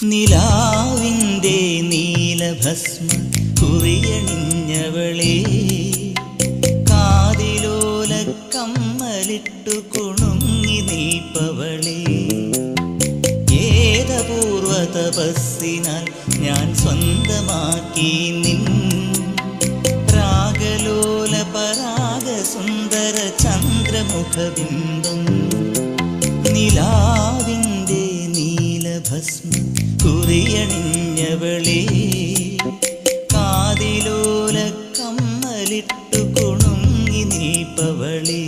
നിലാവിൻ്റെ നീലഭസ്മ കുറിയണിഞ്ഞവളേ കാതിലോല കമ്മലിട്ടു കുണുങ്ങി നിൽപ്പവളേ ഏതപൂർവ തപസ്സിനാൽ ഞാൻ സ്വന്തമാക്കി നിൻ രാഗലോല പരാഗ സുന്ദര ചന്ദ്രമുഖബിംബം നിലാവിൻ്റെ നീലഭസ്മ കുറിയണിഞ്ഞവളേ കാതിലോല കമ്മലിട്ടു കുണുങ്ങി നിൽപ്പവളേ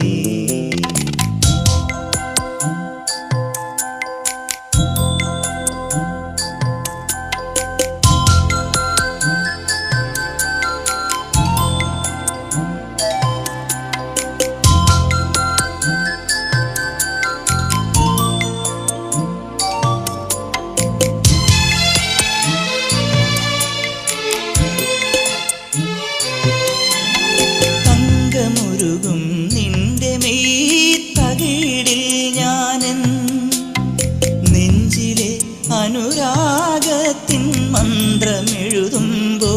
തങ്കമുരുകും നിന്റെ മെയ് തകിടിൽ ഞാനൻ നെഞ്ചിലെ അനുരാഗത്തിൻ മന്ത്രമെഴുതുമ്പോ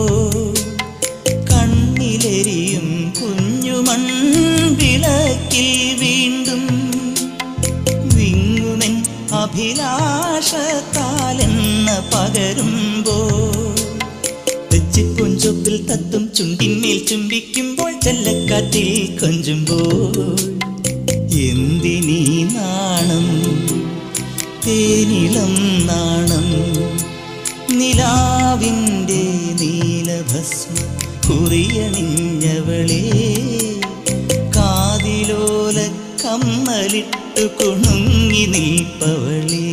കണ്ണിലെരിയും കുഞ്ഞുമൺ വിളക്കിൽ വീണ്ടും വിങ്ങുമെൻ അഭിലാഷത്താലെന്ന പകരുമ്പോ തെച്ചിപ്പുഞ്ചൊപ്പിൽ തത്തും ചുണ്ടിന്മേൽ ചുംബിക്കുമ്പോൾ ചെല്ലക്കാറ്റിൽ കൊഞ്ചുമ്പോൾ എന്തിനീ നാണം തേനിളം നാണം നിലാവിൻ്റെ നീലഭസ്മ കുറിയണിഞ്ഞവളേ കാതിലോല കമ്മലിട്ടു കുണുങ്ങി നിൽപ്പവളേ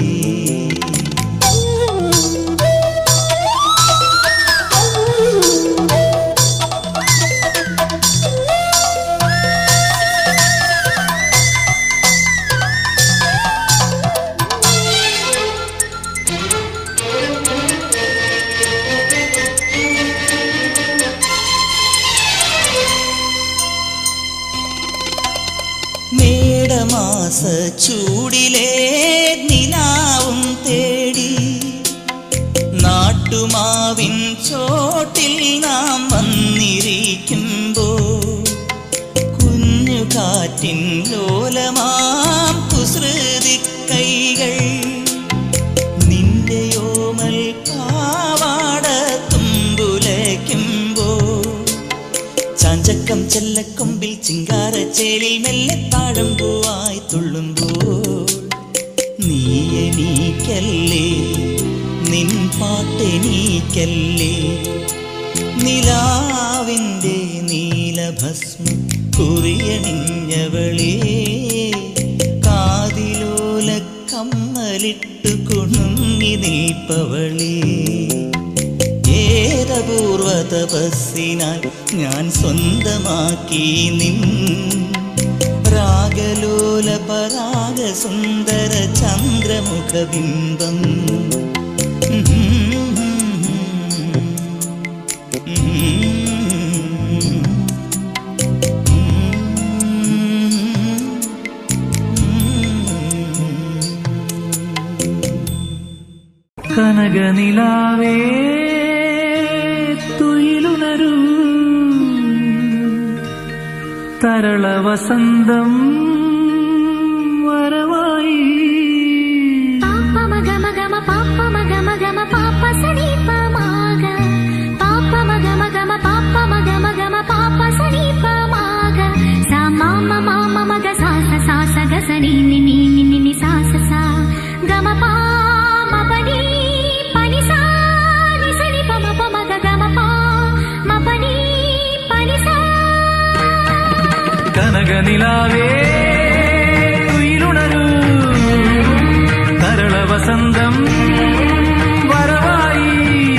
മേടമാസ ചൂടിലെ നിലാവും തേടി നാട്ടുമാവിൻ ചോട്ടിൽ നാം വന്നിരിക്കുമ്പോ കുഞ്ഞു കാറ്റിൻ ലോലമാം കുസൃതി കൈകൾ നിന്റെയോമൽ പാവാട തുമ്പുലയ്ക്കുമ്പോ ചാഞ്ചക്കം ചെല്ലക്കൊമ്പിൽ ചിങ്കാരച്ചേലിൽ മെല്ലെ താഴമ്പൂവായി തുള്ളുമ്പോൾ നീ എണീക്കല്ലേ നിൻ പാട്ടെണീക്കല്ലേ നിലാവിൻ്റെ നീലഭസ്മ കുറിയണിഞ്ഞവളേ കാതിലോല കമ്മലിട്ടു കുണുങ്ങി നിൽപ്പവളേ ഏതപൂർവ തപസ്സിനാൽ ഞാൻ സ്വന്തമാക്കി നിൻ രാഗലോല പരാഗ സുന്ദര ചന്ദ്രമുഖബിംബം കനകനിലാവേ തുയിലുണരൂ തരള വസന്തം വരവായി പാപ്പ മഗ മഗ മ പാപ്പ മഗ മഗ മ പാപ്പ സനി പ മാഗ പാപ്പ മഗ മഗ മ പാപ്പ മഗ മഗ മ പാപ്പ സനി പ മാഗ സ മാമ മാമ മഗ സ സ സ സ ഗ സ നി നി നി നി നി നി സ സ സ ഗ മ പ മ പ നി പ നി സ നി സ നി പ മ പ മ ഗ ഗ മ പ മ പ നി പ നി സ കനകനിലാവേ തുയിലുണരൂ തരള വസന്തം വരവായി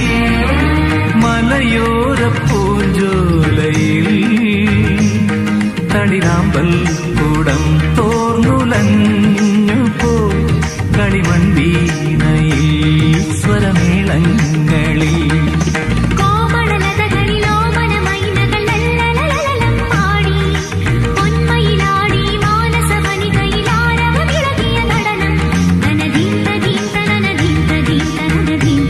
മലയോര പൂഞ്ചോലയിൽ തളിരാമ്പൽ കൂടം തോർന്നുലഞ്ഞു പോ കളിമൺവീണയിൽ സ്വരമേളങ്ങളിൽ കോമളലതകളിലോ മനമൈനകൾ ലല്ലലലലലം പാടി പൊന്മയിലാടി മാനസവനികയിലാരവമിളകിയ നടനം തനദീം തദീം തനനദീം തദീം തനനദീം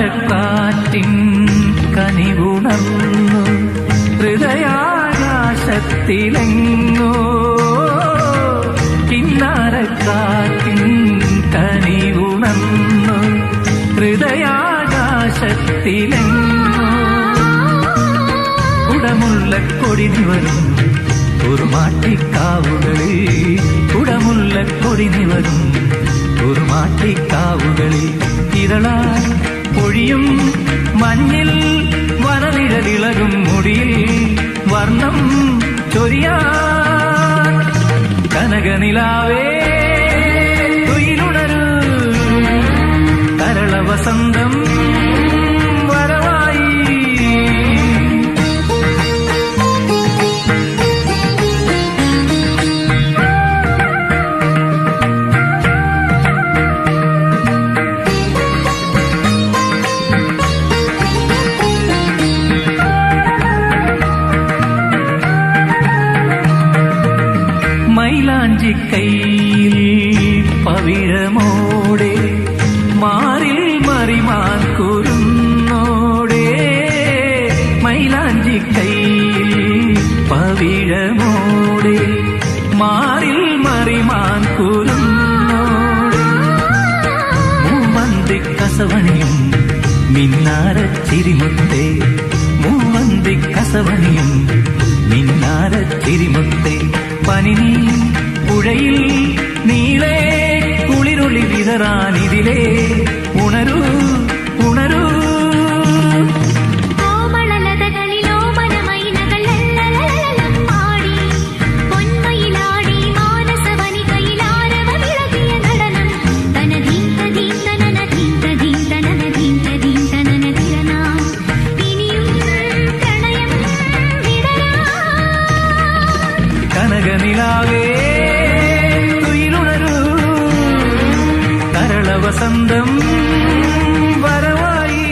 കിന്നാരക്കാറ്റിൻ കനിവുണർന്നു ഹൃദയാകാശത്തിലെങ്ങോ കിന്നാരക്കാറ്റിൻ കനിവുണർന്നു ഹൃദയാകാശത്തിലെങ്ങോ കുടമുള്ള കൊടിനി വരും കുറുമാട്ടിക്കാവുകളിൽ കുടമുള്ള കൊടിനി വരും കുറുമാട്ടിക്കാവുകളിൽ ഇരളാ പൊഴിയും മഞ്ഞിൽ വനനിഴലിളകും മുടിയിൽ വർണ്ണം ചൊരിയാ കനകനിലാവേ തുയിലുണരൂ കരള വസന്തം വരവായി മൈലാഞ്ചി കയ്യിൽ പവിഴമോടെ മാറിൽ മറിമാൻ കുരുന്നോടെ മൈലാഞ്ചി കയ്യിൽ പവിഴമോടെ മാറിൽ മറിമാൻ കുരുന്നോടെ മൂവന്തി കസവണിയും മിന്നാര ചിരിമുത്തേ മൂവന്തി കസവണിയും മിന്നാര ചിരിമുത്തേ പനിനീ പുഴയിൽ നീളെ കുളിരുളി വിതറാനിതിലേ ഉണരൂ ഉണരൂ കോമളലതകളിലോ മനമൈനകൾ ലല്ലലലലലം പാടി പൊന്മയിലാടി മാനസവനികയിലാരവമിളകിയ നടനം തനധീന്തധീന്തനനധീന്തധീന്തനനധീന്തധീന്തനനധിരനാ ഇനിയും പ്രണയം വിടരാ കനകനിലാവേ തുയിലുണരൂ കരള വസന്തം വരവായി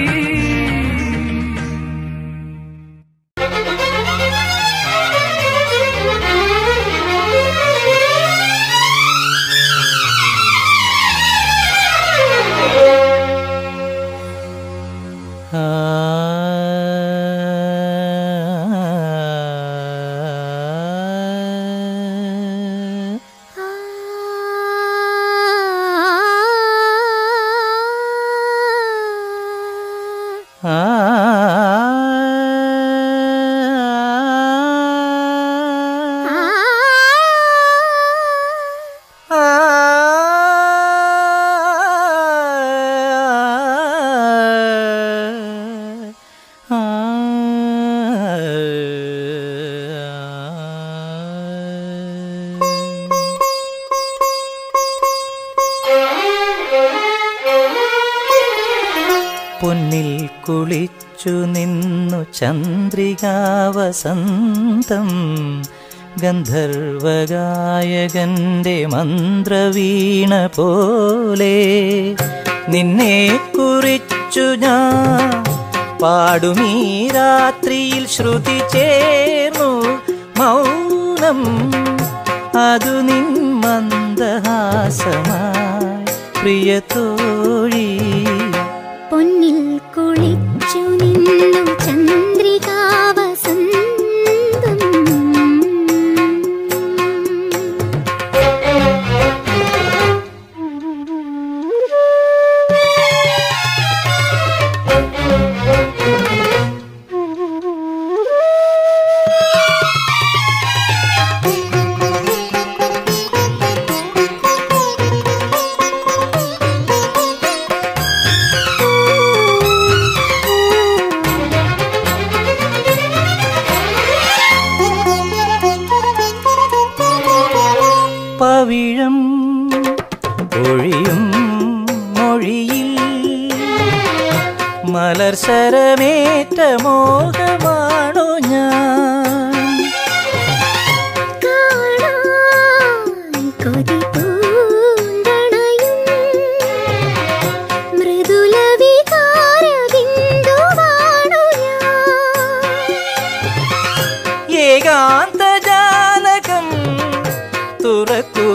പൊന്നിൽ കുളിച്ചു നിന്നു ചന്ദ്രികാവസന്തം ഗന്ധർവഗായകന്റെ മന്ത്രവീണ പോലെ നിന്നെ കുറിച്ചു ഞാൻ പാടുമീ രാത്രിയിൽ ശ്രുതി ചേർന്നു മൗനം അതു നിൻ മന്ദഹാസമായി പ്രിയതോഴി പൊന്നിൽ കുളിച്ചു നിന്നു ചന്ദ്രികാവസന്തം പവിഴം ഒഴിയും മൊഴിയിൽ മലർശരമേറ്റ മോഹമാണു ഞാൻ കാണാൻ കൊതി പൂണ്ടണയും മൃദുല വികാരബിന്ദുവാണു ഞാൻ ഏകാന്തജാലകം തുറക്കൂ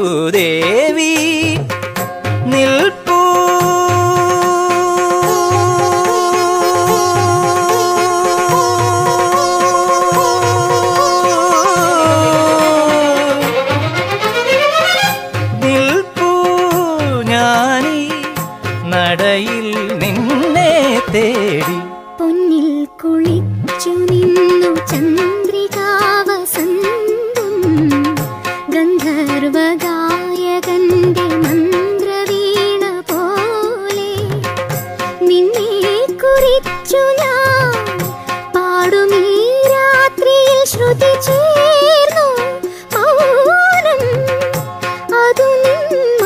ദേവി നിൽപ്പൂ ഞാനീ നടയിൽ നിന്നെ തേടി പൊന്നിൽ കുളിച്ചു നിന്നു ചന്ദ്രികാവസന്തം ഗന്ധർവഗായകന്റെ മന്ത്രവീണ പോലെ നിന്നെ കുറിച്ചു ഞാൻ പാടുമീ രാത്രിയിൽ ശ്രുതി ചേർന്നു മൗനം അതു നിൻ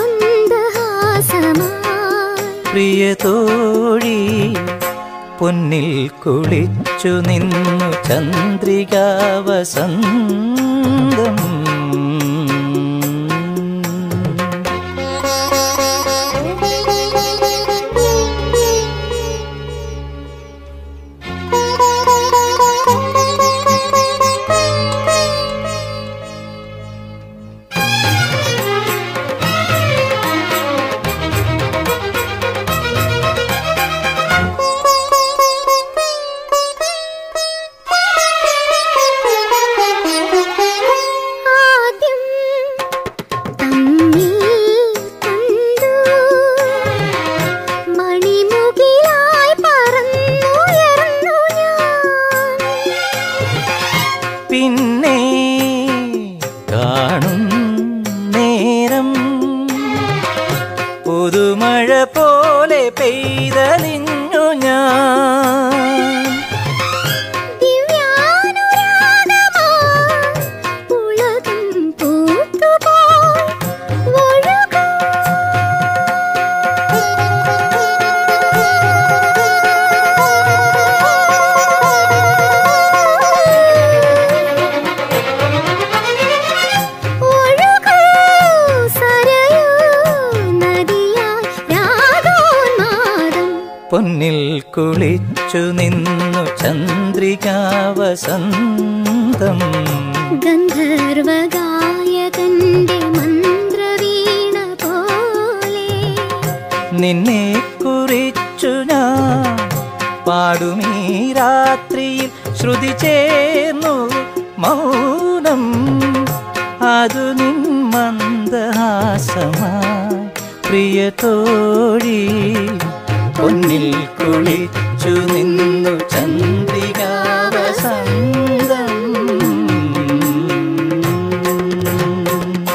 മന്ദഹാസമായി പ്രിയ തോഴി പൊന്നിൽ കുളിച്ചു നിന്നു ചന്ദ്രികാവസന്തം ആദ്യം തമ്മിൽ കണ്ടു മണിമുകിലായി പറന്നുയർന്നു ഞാൻ പിന്നെ കാണും നേരം പുതുമഴ പോലെ പെയ്തലിഞ്ഞു ഞാൻ ദിവ്യാനുരാഗമായി ഉലകം പൂത്തുപോയി ഒഴുകൂ. ഒഴുകൂ സരയൂ നദിയായി രാഗോന്മാദം പൊന്നിൽ കുളിച്ചു നിന്നു ചന്ദ്രികാവസന്തം ഗന്ധർവഗായകന്റെ മന്ത്രവീണ പോലെ നിന്നെ കുറിച്ചു ഞാൻ പാടുമീ രാത്രിയിൽ ശ്രുതി ചേർന്നു മൗനം അതു നിൻ മന്ദഹാസമായി പ്രിയ തോഴി പൊന്നിൽ കുളിച്ചു നിന്നു ചന്ദ്രികാവസന്തം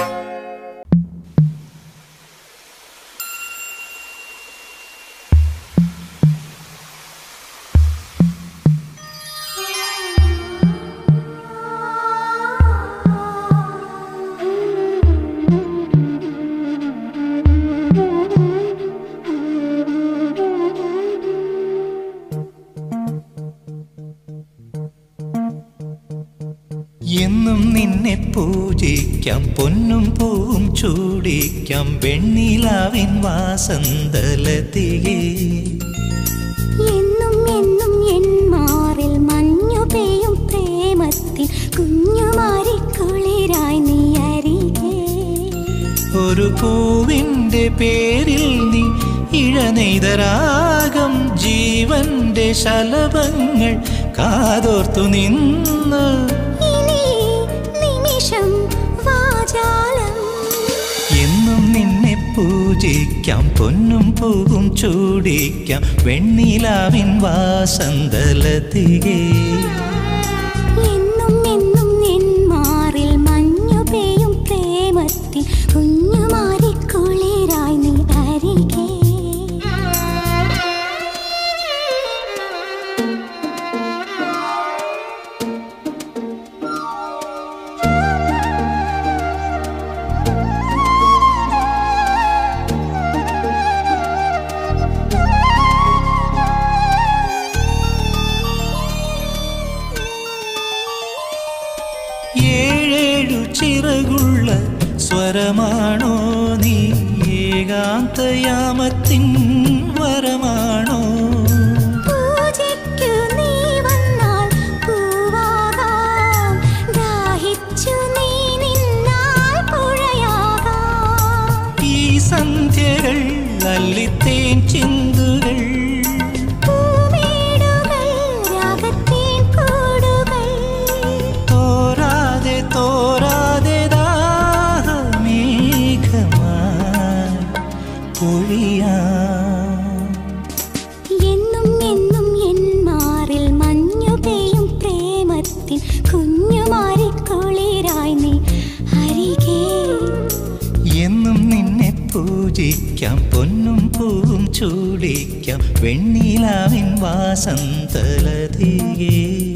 എന്നും നിന്നെ പൂജിക്കാം പൊന്നും പൂവും ചൂടിക്കാം വെണ്ണിലാവിൻ വാസന്തലതികേ എന്നും എന്നും എൻ മാറിൽ മഞ്ഞു പെയ്യും പ്രേമത്തിൽ കുഞ്ഞുമാരി കുളിരായി നീ അരികെ ഒരു പൂവിൻ്റെ പേരിൽ നീ ഇഴനെയ്തരാഗം ജീവന്റെ ശലഭങ്ങൾ കാതോർത്തു നിന്ന് ഇനി നിമിഷം വാചാലം എന്നും നിന്നെ പൂജിക്കാം പൊന്നും പൂവും ചൂടിക്കാം വെണ്ണിലാവിൻ വാസന്തലതികേ എന്നും എന്നും എൻ മാറിൽ മഞ്ഞു പെയ്യും പ്രേമത്തിൽ കുഞ്ഞുമാരി കുളിരായി നീ അരികെ ഏഴേഴു ചിറകുള്ള സ്വരമാണോ നീ ഏകാന്തയാമത്തിൻ വരമാണോ പൂജയ്ക്കു നീ വന്നാൽ പൂവാകാം ദാഹിച്ചു നീ നിന്നാൽ പുഴയാകാം ഈ സന്ധ്യകൾ അല്ലിത്തേൻ ചിന്തുകൾ പൂമേടുകൾ രാഗത്തേൻ കൂടുകൾ തോരാതെ തോരാതെ ദാഹമേഘമായി പൊഴിയാം എന്നും എന്നും എൻ മാറിൽ മഞ്ഞു പെയ്യും പ്രേമത്തിൻ കുഞ്ഞുമാരി കുളിരായി നീ അരികെ എന്നും നിന്നെ പൂജിക്കാം പൊന്നും പൂവും ചൂടിക്കാം വെണ്ണിലാവിൻ വാസന്തലതികേ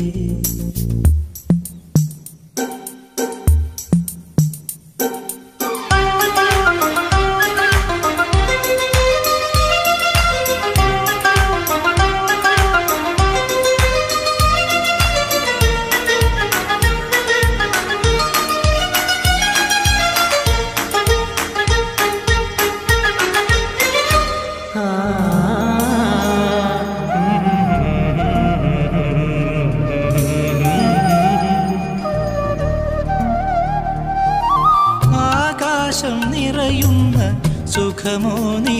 ആകാശം നിറയുന്ന സുഖമോ നീ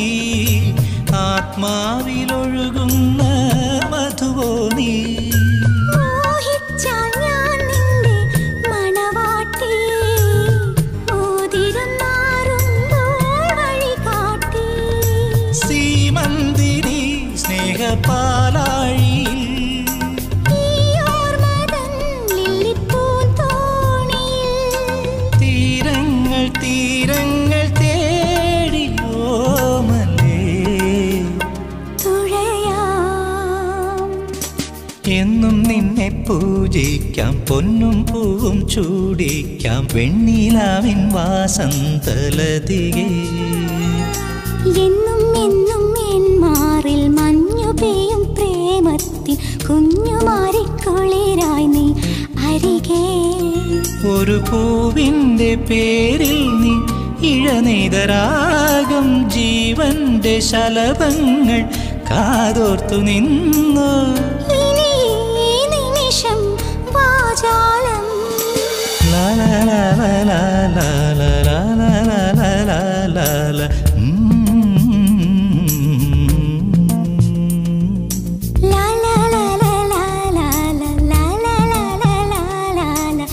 ആത്മാവിലൊഴുകുന്ന മധുവോ നീ മോഹിച്ചാൽ ഞാൻ നിന്റെ മണവാട്ടി മോതിരം മാറുമ്പോൾ വഴികാട്ടി സീമന്തിരി സ്നേഹപാലാഴിയിൽ ഈ ഓർമ്മതൻ ലില്ലിപ്പൂന്തോണിയിൽ തീരങ്ങൾ തീരങ്ങൾ തേടിയോമലേ തുഴയാം എന്നും നിന്നെ പൂജിക്കാം പൊന്നും പൂവും ചൂടിക്കാം വെണ്ണിലാവിൻ വാസന്തലതികേ എന്നും എന്നും എൻ മാറിൽ മഞ്ഞു പെയ്യും പ്രേമത്തിൻ കുഞ്ഞുമാരിക്കുളിരായി നീ അരികെ ഒരു പൂവിൻ്റെ പേരിൽ നീ ഇഴനെയ്തരാഗം ജീവന്റെ ശലഭങ്ങൾ കാതോർത്തു നിന്നു ഇനി ഈ നിമിഷം വാചാലം ലാലാലാലാലാലാലാലാലാലാലാ. ഉം. ലാ ലാ ലാ ലാ ലാ ലാ ലാ ലാ ലാ ലാ ലാ ലാ ലാ.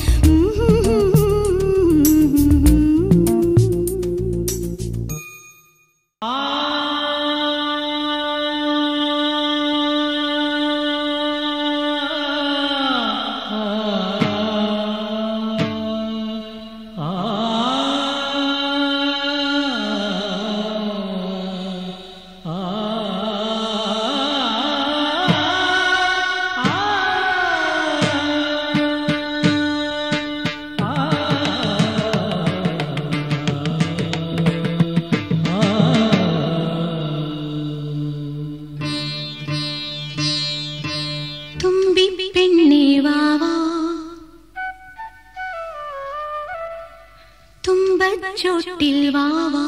തുമ്പി പെണ്ണേ വാവാ തുമ്പച്ചോട്ടിൽ വാവാ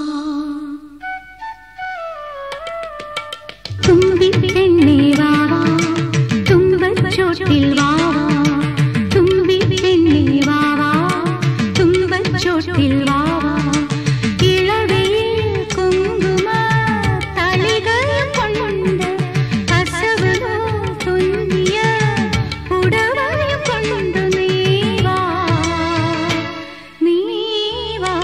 തുമ്പി പെണ്ണേ വാവാ തുമ്പച്ചോട്ടിൽ വാവാ തുമ്പി പെണ്ണേ വാവാ തുമ്പച്ചോട്ടിൽ വാവാ ഇളവയിൽ കുങ്കുമ തളികൾ കൊണ്ട് കസവുകൾ തുന്നിയ ഉടവയും കൊണ്ടു നീവാ നീവാ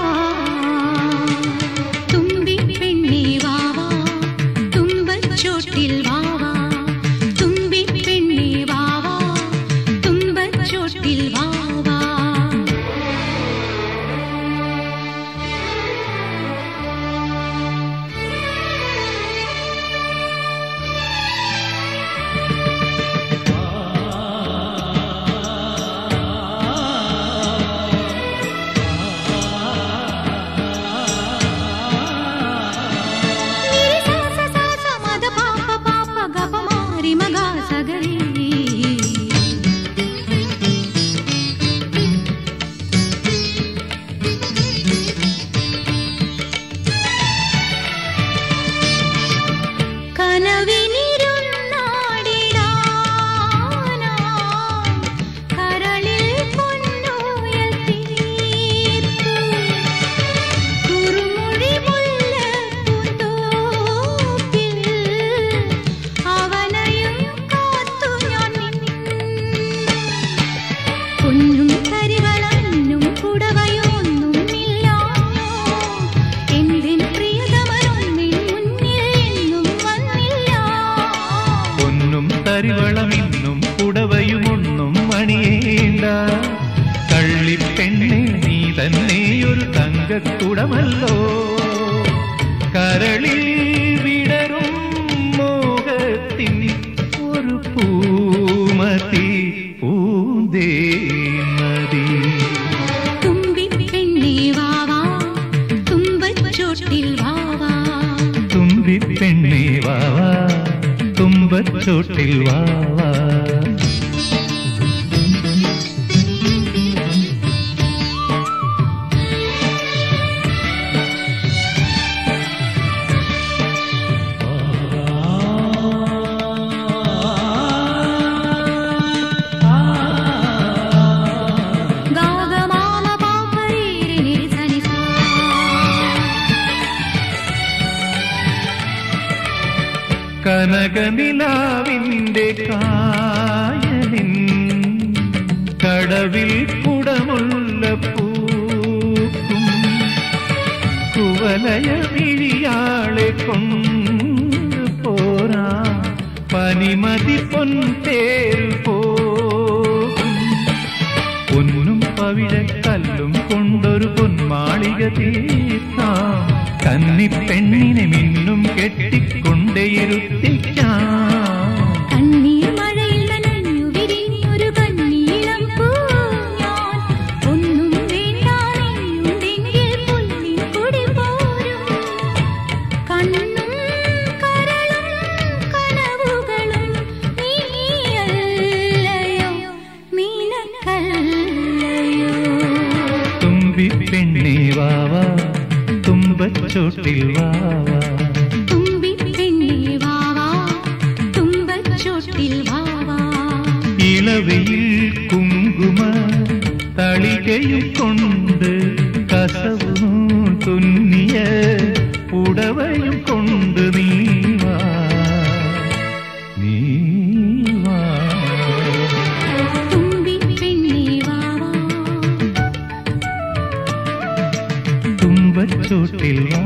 തുമ്പി പെണ്ണേ വാവാ തുമ്പച്ചോട്ടിൽ വാവാ തുമ്പി പെണ്ണേ വാവാ കൂടമല്ലോ കരളിൽ വിടരും മോഹത്തിൻ ഒരു പൂമതി പൂന്തേമതി തുമ്പിപ്പെണ്ണേ വാവാ തുമ്പച്ചോട്ടിൽ വാവാ തുമ്പി പെണ്ണേ വാവാ തുമ്പച്ചോട്ടിൽ വാവാ ഗാഗമാമ പാപ്പരീരി നിരിസനിസ കനകനിലാവിന്റെ കായലിൻ കടവിൽ കുടമുള്ള പൂക്കും കുവലയ വിഴിയാളെ കൊണ്ട് പോരാ പനിമതി പൊൻതേരു പോകും പൊന്നും പവിഴക്കല്ലും കൊണ്ടൊരു പൊന്മാളിക തീർക്കാം കന്നിപ്പെണ്ണിനെ മിന്നും കെട്ടിക്കൊണ്ടേയിരുത്തിക്കാം കണ്ണീർ മഴയിൽ നനഞ്ഞു വിരിഞ്ഞൊരു കണ്ണീളം പൂ ഞാൻ ഒന്നും വേണ്ട നീയുണ്ടെങ്കിൽ പുല്ലിൻ കൊടി പോരും കണ്ണും കരളും കനവുകളും നീയല്ലയോ നിനക്കല്ലയോ തുമ്പി പെണ്ണേ വാവാ തുമ്പച്ചോട്ടിൽ വാവാ തുമ്പി പെണ്ണേ വാവാ തുമ്പച്ചോട്ടിൽ വാവാ ഇളവയിൽ കുങ്കുമ തളികയും കൊണ്ട് കസവും തുന്നിയ പുടവയും കൊണ്ട് നീവാ നീവാ തുമ്പി പെണ്ണേ വാവാ തുമ്പച്ചോട്ടിൽ വാ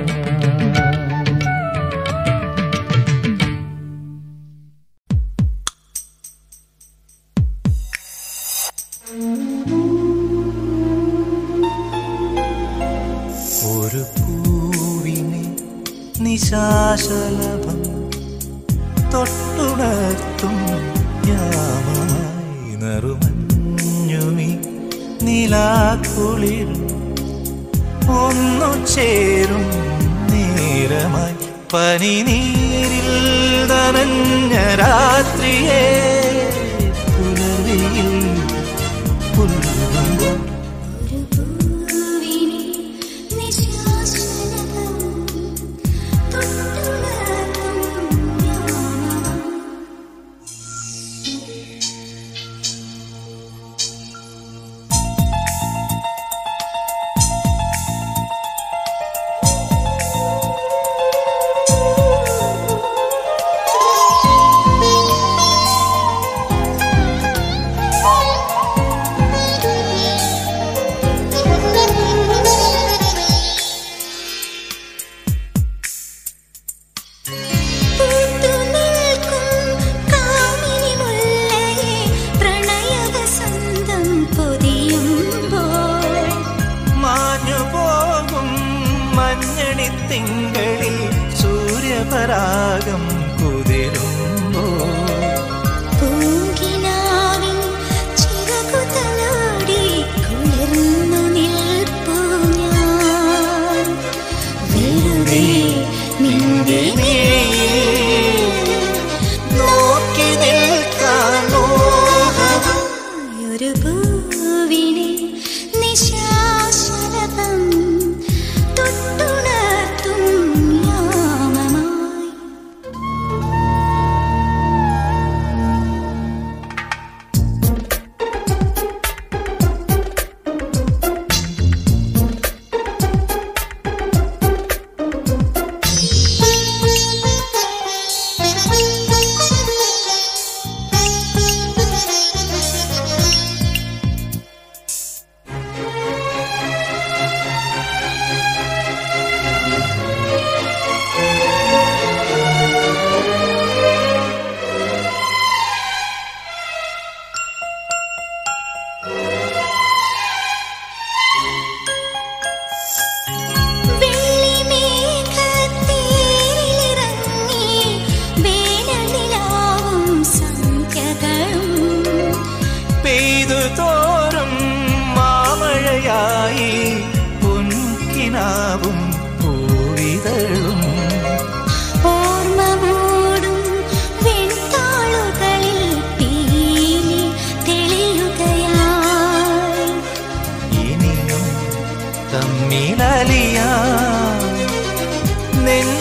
ഒരു പൂവിനെ നിശാശലഭം തൊട്ടുണർത്തും യാമായി നറുമഞ്ഞുമി നിലാക്കുളിർ ഒന്നു ചേരും നേരമായി പനിനീരിൽ നനഞ്ഞ രാത്രിയെ പുലരിയിൽ പുല്ലുമ്പോൾ ഒരു പൂവിനെ നിശാശലഭം തൊട്ടുണർത്തും യാമം പൂത്തുനിൽക്കും കാമിനി മുല്ലയെ പ്രണയവസന്തം പൊതിയുമ്പോൾ മാഞ്ഞു പോകും മഞ്ഞണി തിങ്കളിൽ സൂര്യപരാഗം കുതിരുമ്പോ പൂങ്കിനാവിൻ ചിറകുതലോടി കുളിർന്നു നിൽപ്പു ഞാൻ വെറുതെ നിന്റെ നോക്കി നിൽക്കാൻ മോഹം ഒരു പൂവിനെ നിശാശലഭം തൊട്ടുണർത്തും യാമമായി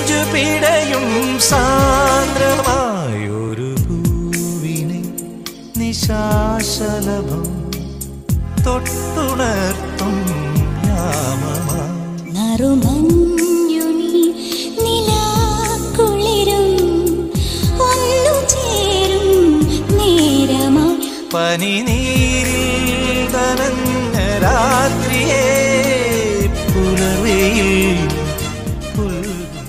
നെഞ്ചു പിടയും സാന്ദ്രമായൊരു പൂവിനെ നിശാശലഭം തൊട്ടുണർത്തും യാമമാ നറുമഞ്ഞുനി നിലാക്കുളിരും ഒന്നു ചേരും നേരമായി പനിനീരിൽ നനഞ്ഞ രാത്രിയെ പുലർവയിൽ പുൽകുന്നു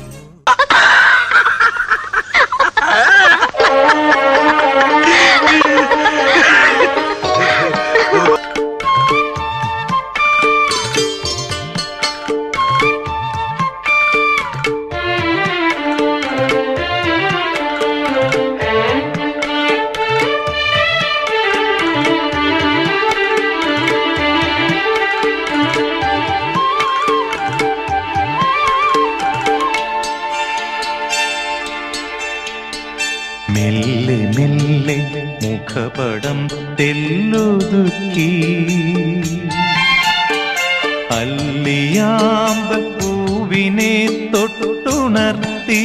മെല്ലെ മെല്ലെ മുഖപടം തെല്ലൊതുക്കി അല്ലിയാമ്പ പൂവിനെ തൊട്ടുണർത്തി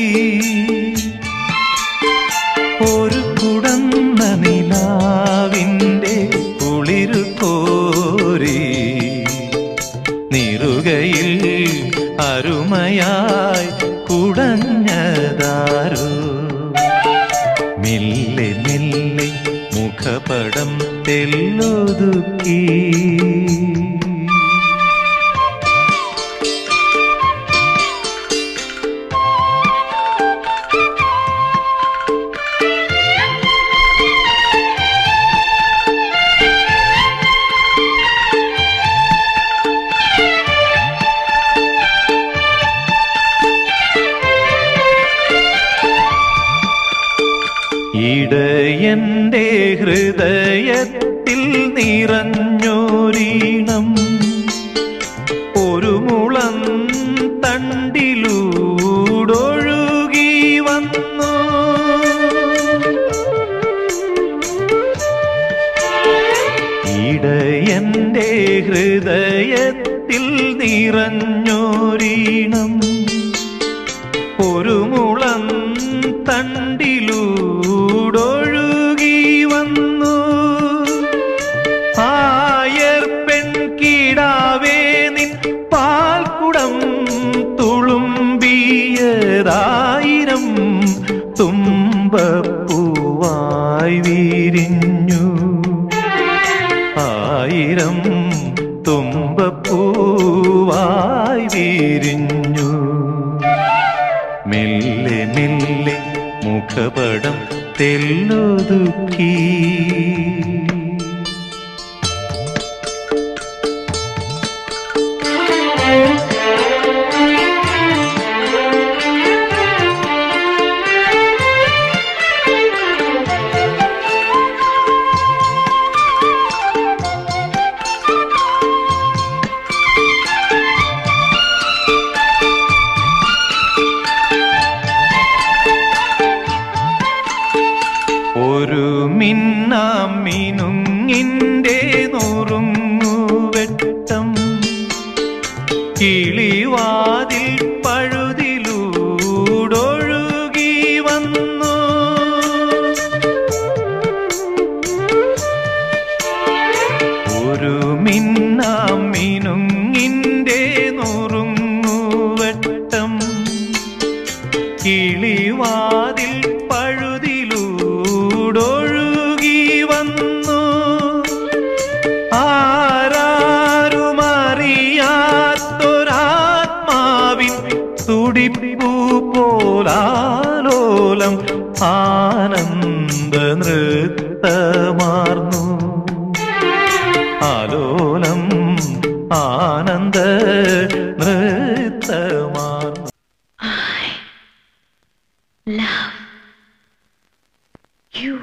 ഒരു കുടന്ന നിലാവിൻ്റെ കുളിരു കോരി നിറുകയിൽ അരുമയായി കുടഞ്ഞതാരോ മെല്ലെ മെല്ലെ മുഖപടം തെല്ലൊതുക്കി ഇടയന്റെ ഹൃദയത്തിൽ നിറഞ്ഞോരീണം ഒരു മുളം തണ്ടിലൂടൊഴുകി വന്നു ഇടയന്റെ ഹൃദയത്തിൽ നിറഞ്ഞോരീണം ഒരു മുളം തണ്ടിലൂടൊഴുകി വന്നു ആയർ പെൺകിടാവേ നിൻ പാൽക്കുടം തുളുമ്പിയതായിരം തുമ്പപ്പൂവായി വിരിഞ്ഞു ആയിരം തുമ്പപ്പൂവായി വിരിഞ്ഞു മെല്ലെ മെല്ലെ മുഖപടം തെല്ലൊതുക്കി ഒരു മിന്നാം മിനുങ്ങിൻ്റെ നുറുങ്ങുവെട്ടം കിളിവാതിൽ പഴുതിലൂടൊഴുകി വന്നു ഒരു മിന്നാം മിനുങ്ങിൻ്റെ നുറുങ്ങുവെട്ടം കിളിവാതിൽ പഴുതിലൂടൊഴുകി വന്നു ആരാരുമറിയാത്തൊരാത്മാവിൻ തുടിപ്പൂ പോലാലോലം ആനന്ദ നൃത്തമാർന്നു ആലോലം ആനന്ദ നൃത്തമാർന്നു love you.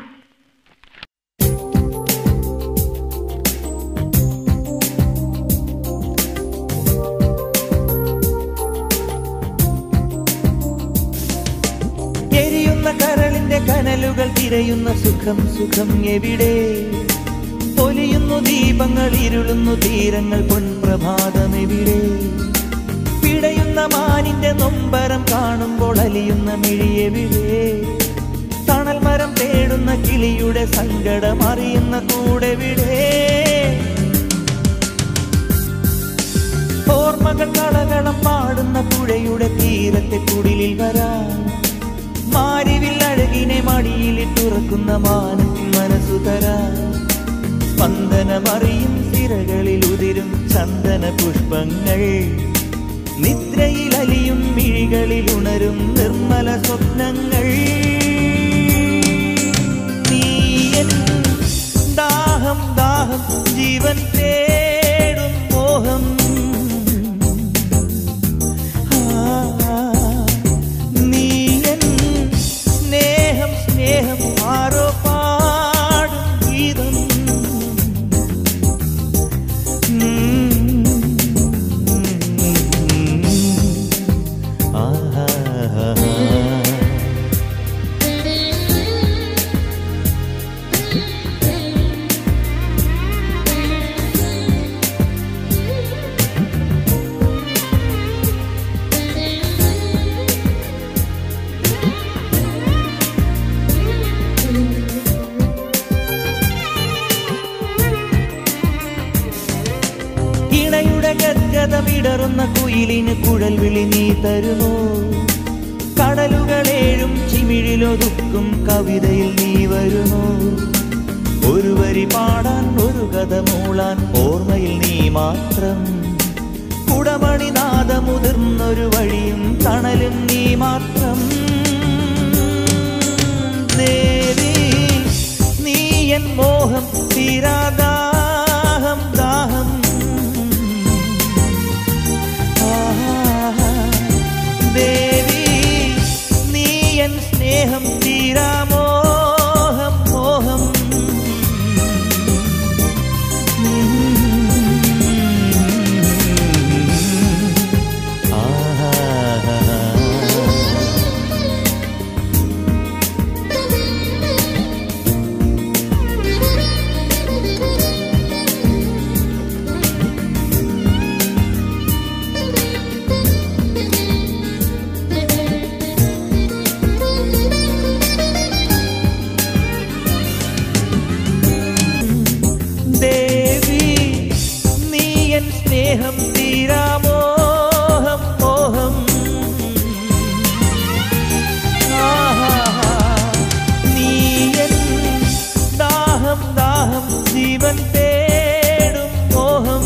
എരിയുന്ന കരളിന്റെ കനലുകൾ തിരയുന്ന സുഖം സുഖം എവിടെ പൊലിയുന്നു ദീപങ്ങൾ ഇരുളുന്നു തീരങ്ങൾ പൊൻപ്രഭാതം എവിടെ പിടയുന്ന പിടയുന്ന മാനിന്റെ നൊമ്പരം കാണുമ്പോൾ അലിയുന്ന മിഴിയെവിടെ തണൽ മരം തേടുന്ന കിളിയുടെ സങ്കടം അറിയുന്ന കൂടെ വിടെ ഓർമ്മകൾ കളകളം പാടുന്ന പുഴയുടെ തീരത്തെ കുടിലിൽ വരാം മാരിവിൽ അഴകിനെ മടിയിലിട്ടുറക്കുന്ന മാനത്തിൽ മനസ്സു തരാം സ്പന്ദനമറിയും സിരകളിൽ ഉതിരും ചന്ദന പുഷ്പങ്ങൾ നിദ്രയിൽ അലിയും മിഴികളിൽ ഉണരും നിർമ്മല സ്വപ്നങ്ങൾ നീയൻ ദാഹം ദാഹം ജീവൻ തേടും മോഹം ആ, നീയൻ സ്നേഹം സ്നേഹം ആരോ പാടും ഗീതം ആഹാ ഇണയുടെ ഗദ്ഗതമിടറുന്ന കുയിലിന് കുഴൽ വിളി നീ തരുമോ കടലുകളേഴും ചിമിഴിലൊതുക്കും കവിതയിൽ നീ വരുമോ ഒരു വരി പാടാൻ ഒരു കഥ മൂളാൻ ഓർമ്മയിൽ നീ മാത്രം കുടമണി നാദമുതിർന്നൊരു വഴിയും തണലും നീ മാത്രം ദേവി നീ എൻ മോഹം തീരാദാഹം ദാഹം ആഹാ. ദേവി നീ എൻ സ്നേഹം തീരാമോഹം മോഹം ആഹാ ദേവി നീ എൻ സ്നേഹം തീരാമോഹം മോഹം ആഹാ. നീ എൻ ദാഹം ദാഹം ജീവൻ തേടും മോഹം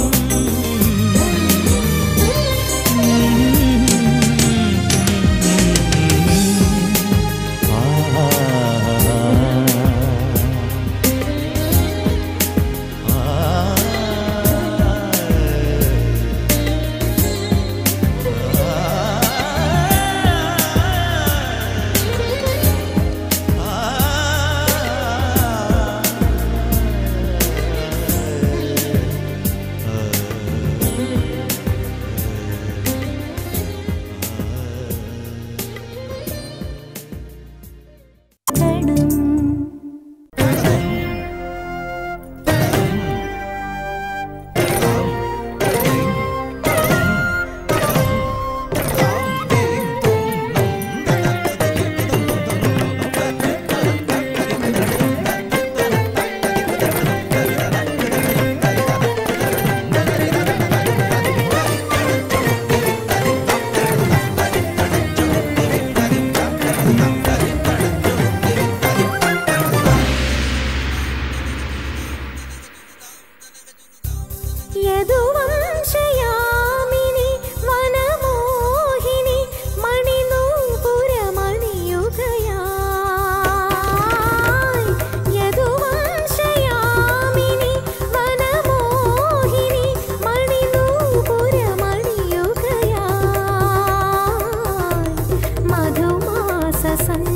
യദുവംശയാമിനി വനമോഹിനി മണിനൂപുരമണിയുകയായി യദുവംശയാമിനി വനമോഹിനി മണിനൂപുരമണിയുകയായി മധുമാസ സന്ധ്യ